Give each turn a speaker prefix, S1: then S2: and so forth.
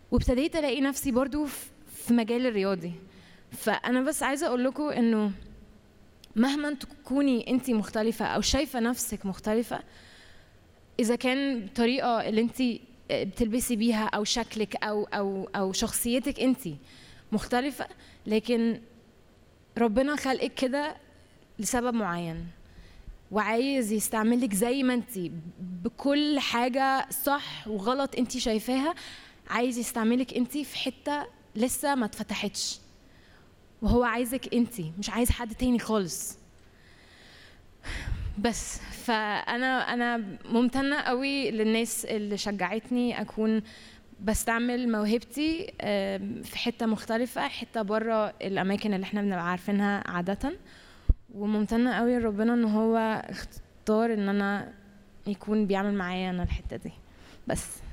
S1: وابتديت الاقي نفسي برضو في- في مجال الرياضي فانا بس عايزه اقول لكم انه مهما تكوني انت مختلفه او شايفه نفسك مختلفه اذا كان الطريقه اللي انت بتلبسي بيها او شكلك او او او شخصيتك انت مختلفه لكن ربنا خلقك كده لسبب معين وعايز يستعملك زي ما انت بكل حاجه صح وغلط انت شايفاها عايز يستعملك انت في حته لسه ما اتفتحتش وهو عايزك انت مش عايز حد تاني خالص بس فانا انا ممتنه قوي للناس اللي شجعتني اكون بستعمل موهبتي آم، في حته مختلفه حته بره الاماكن اللي احنا بنبقى عارفينها عاده وممتنه قوي لربنا ان هو اختار ان انا يكون بيعمل معايا انا الحته دي بس